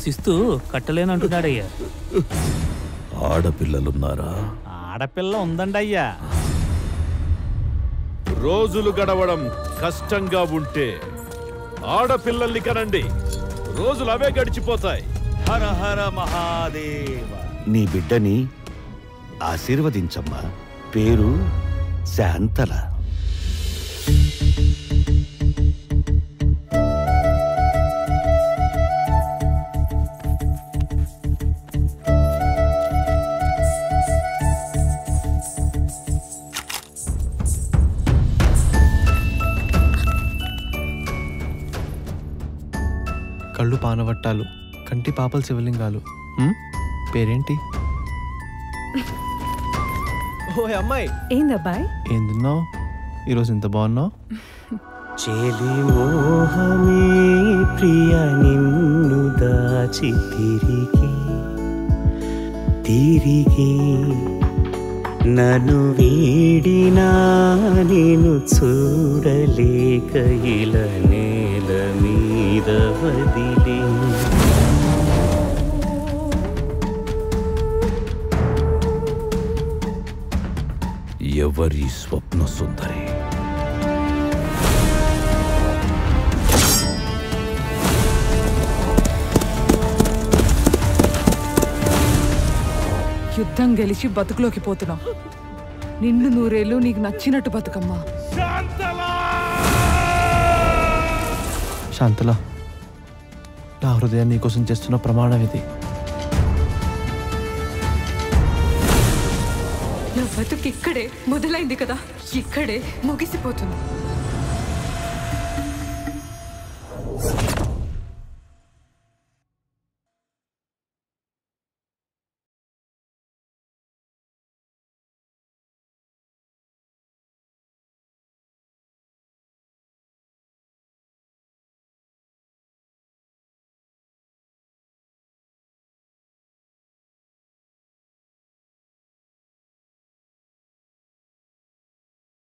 శిస్తు కట్టలేనంటున్నాడయ్యా ఆడపిల్లలున్నారా ఆడపిల్ల ఉందండి అయ్యా రోజులు గడవడం కష్టంగా ఉంటే ఆడపిల్లల్ని కనండి రోజులు అవే గడిచిపోతాయి హర హర మహాదేవ నీ బిడ్డని ఆశీర్వదించమ్మా పేరు శాంతల కళ్ళు పానవట్టాలు కంటి పాపలు శివలింగాలు హ్మ్? పేరేంటి ఓ అమ్మాయి ఏందబ్బాయ్ ఏం తిన్నావు ఈరోజు ఇంత బాగున్నావు చెలి మోహమే ప్రియ నిన్ను దాచి తిరిగి తిరిగి నన్ను వీడినా నేను చూడలేక ఇలా నేల మీద వదిలే ఎవరి స్వప్న సుందరి యుద్ధం గెలిచి బతుకులోకి పోతున్నావు నిండు నూరేళ్ళు నీకు నచ్చినట్టు బతుకమ్మా శాంతల నా హృదయాన్ని నీకోసం చేస్తున్న ప్రమాణం ఇది నా బతుకు ఇక్కడే మొదలైంది కదా ఇక్కడే ముగిసిపోతుంది